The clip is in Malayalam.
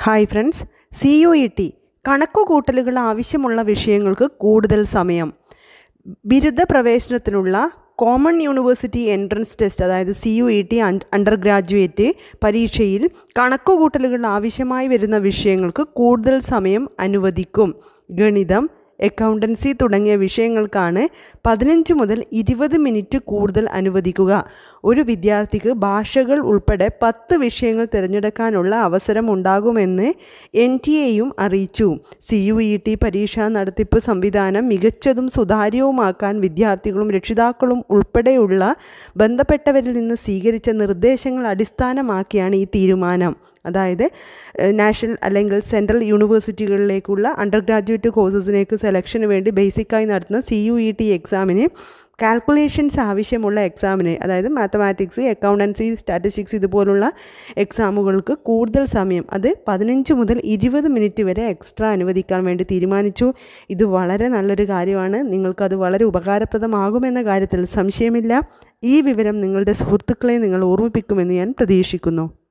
hi friends C U E T കണക്കുകൂട്ടലുകൾ ആവശ്യമുള്ള വിഷയങ്ങൾക്ക് കൂടുതൽ സമയം ബിരുദ പ്രവേശനത്തിനുള്ള കോമൺ യൂണിവേഴ്സിറ്റി എൻട്രൻസ് ടെസ്റ്റ് അതായത് C U E T under graduate പരീക്ഷയിൽ കണക്കുകൂട്ടലുകൾ ആവശ്യമായി വരുന്ന വിഷയങ്ങൾക്ക് കൂടുതൽ സമയം അനുവദിക്കും ഗണിതം അക്കൗണ്ടൻസി തുടങ്ങിയ വിഷയങ്ങൾക്കാണ് പതിനഞ്ച് മുതൽ ഇരുപത് മിനിറ്റ് കൂടുതൽ അനുവദിക്കുക ഒരു വിദ്യാർത്ഥിക്ക് ഭാഷകൾ ഉൾപ്പെടെ പത്ത് വിഷയങ്ങൾ തിരഞ്ഞെടുക്കാനുള്ള അവസരം ഉണ്ടാകുമെന്ന് എൻ ടി എയും അറിയിച്ചു സി യു ഇ ടി പരീക്ഷാ നടത്തിപ്പ് സംവിധാനം മികച്ചതും സുതാര്യവുമാക്കാൻ വിദ്യാർത്ഥികളും രക്ഷിതാക്കളും ഉൾപ്പെടെയുള്ള ബന്ധപ്പെട്ടവരിൽ നിന്ന് സ്വീകരിച്ച നിർദ്ദേശങ്ങൾ അടിസ്ഥാനമാക്കിയാണ് ഈ തീരുമാനം അതായത് നാഷണൽ അല്ലെങ്കിൽ സെൻട്രൽ യൂണിവേഴ്സിറ്റികളിലേക്കുള്ള അണ്ടർ ഗ്രാജുവേറ്റ് കോഴ്സസിലേക്ക് സെലക്ഷന് വേണ്ടി ബേസിക്കായി നടത്തുന്ന സി യു ഇ ടി എക്സാമിന് കാൽക്കുലേഷൻസ് ആവശ്യമുള്ള എക്സാമിന് അതായത് മാത്തമാറ്റിക്സ് അക്കൗണ്ടൻസി സ്റ്റാറ്റിസ്റ്റിക്സ് ഇതുപോലുള്ള എക്സാമുകൾക്ക് കൂടുതൽ സമയം അത് പതിനഞ്ച് മുതൽ ഇരുപത് മിനിറ്റ് വരെ എക്സ്ട്രാ അനുവദിക്കാൻ വേണ്ടി തീരുമാനിച്ചു ഇത് വളരെ നല്ലൊരു കാര്യമാണ് നിങ്ങൾക്കത് വളരെ ഉപകാരപ്രദമാകുമെന്ന കാര്യത്തിൽ സംശയമില്ല ഈ വിവരം നിങ്ങളുടെ സുഹൃത്തുക്കളെ നിങ്ങൾ ഓർമ്മിപ്പിക്കുമെന്ന് ഞാൻ പ്രതീക്ഷിക്കുന്നു